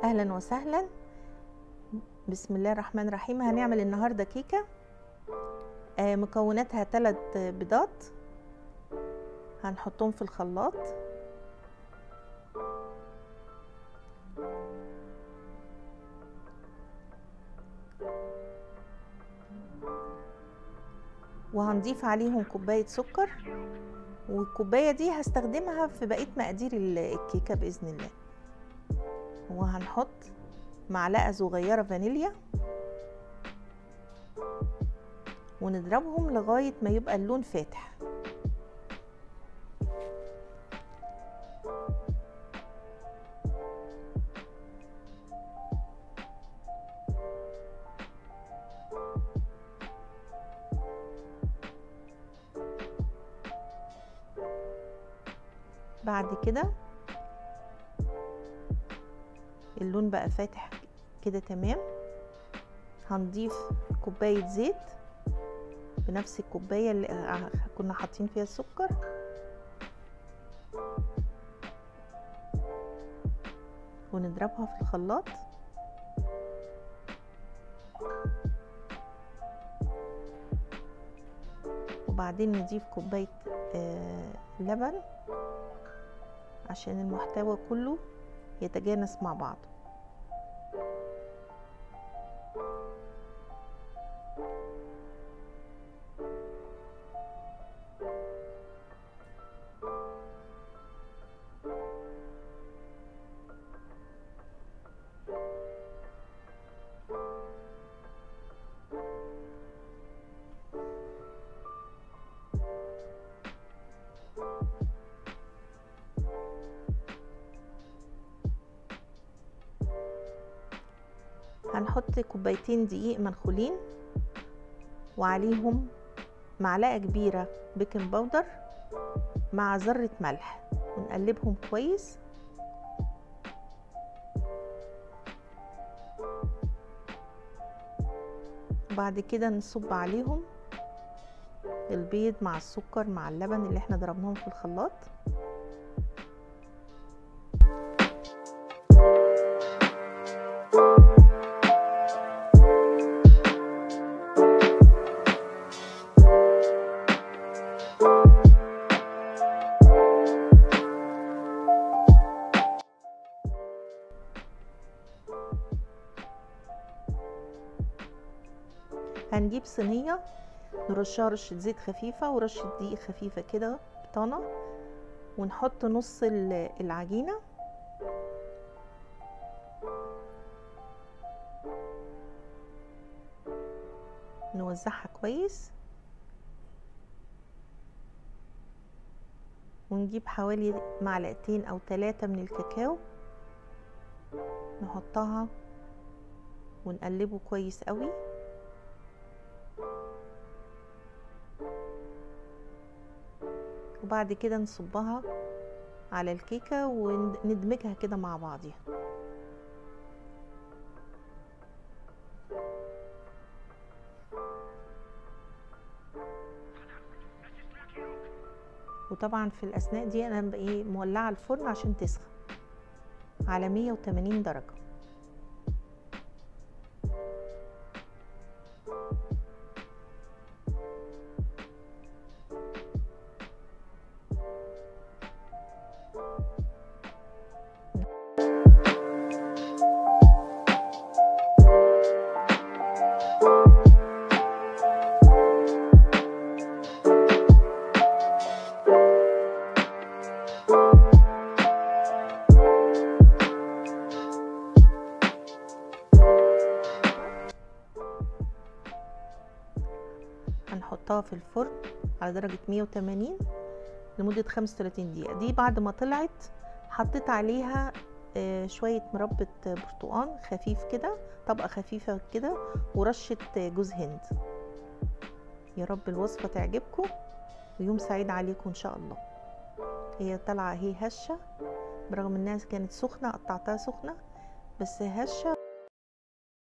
اهلا وسهلا بسم الله الرحمن الرحيم هنعمل النهارده كيكه آه، مكوناتها ثلاث بيضات هنحطهم في الخلاط وهنضيف عليهم كوبايه سكر والكوبايه دي هستخدمها في بقيه مقادير الكيكه باذن الله وهنحط معلقه صغيره فانيليا ونضربهم لغايه ما يبقى اللون فاتح بعد كده اللون بقى فاتح كده تمام هنضيف كوباية زيت بنفس الكوباية اللي كنا حاطين فيها السكر ونضربها في الخلاط وبعدين نضيف كوباية لبن عشان المحتوى كله يتجانس مع بعض هنحط كوبايتين دقيق منخولين وعليهم معلقة كبيرة بيكنج باودر مع ذرة ملح ونقلبهم كويس وبعد كده نصب عليهم البيض مع السكر مع اللبن اللي احنا ضربناهم في الخلاط هنجيب صينيه نرشها رشه زيت خفيفه ورشه دقيق خفيفه كده بطانه ونحط نص العجينه نوزعها كويس ونجيب حوالي معلقتين او ثلاثة من الكاكاو نحطها ونقلبه كويس قوي وبعد كده نصبها على الكيكة وندمجها كده مع بعضيها وطبعا في الأثناء دي أنا ايه مولعة الفرن عشان تسخن على 180 درجة هنحطها في الفرن على درجة 180 لمدة 35 دقيقة دي بعد ما طلعت حطيت عليها شوية مربى برتقان خفيف كده طبقة خفيفة كده ورشة جوز هند يا رب الوصفة تعجبكم ويوم سعيد عليكم ان شاء الله هي طالعة هي هشة برغم انها كانت سخنة قطعتها سخنة بس هشة